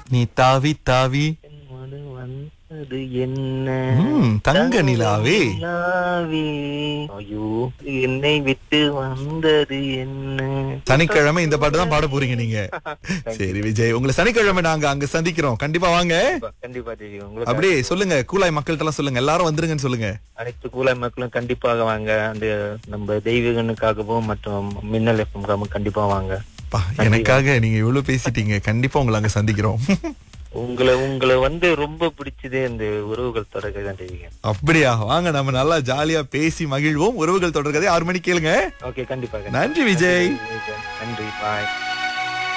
நீ தாவி தாவி என்னோடு வந்தது என்ன ம், தங்க நிலாவே. நிலாவே. ஐயோ என்னை விட்டு வந்தது என்ன சனிக்கிழமை இந்த பாட்டு தான் பாட போறீங்க நீங்க சரி விஜய் உங்களை சனிக்கிழமை நாங்க அங்க சந்திக்கிறோம் கண்டிப்பா வாங்க கண்டிப்பா, கண்டிப்பா தெரியும் உங்களுக்கு அப்படியே சொல்லுங்க கூலாய் மக்கள்கிட்ட எல்லாம் சொல்லுங்க எல்லாரும் வந்துருங்கன்னு சொல்லுங்க அனைத்து கூலாய் மக்களும் கண்டிப்பாக வாங்க அந்த நம்ம தெய்வீகனுக்காகவும் மற்றும் மின்னல் எஃப்எம்காகவும் கண்டிப்பா வாங்க பா, எனக்காக நீங்க இவ்வளவு பேசிட்டீங்க கண்டிப்பா உங்களை அங்க சந்திக்கிறோம் உங்களை உங்களை வந்து ரொம்ப பிடிச்சதே இந்த உறவுகள் தொடர்கை தான் தெரியுங்க அப்படியா வாங்க நம்ம நல்லா ஜாலியா பேசி மகிழ்வோம் உறவுகள் தொடர்கதை ஆறு மணிக்கு கேளுங்க ஓகே கண்டிப்பா நன்றி விஜய் நன்றி பாய்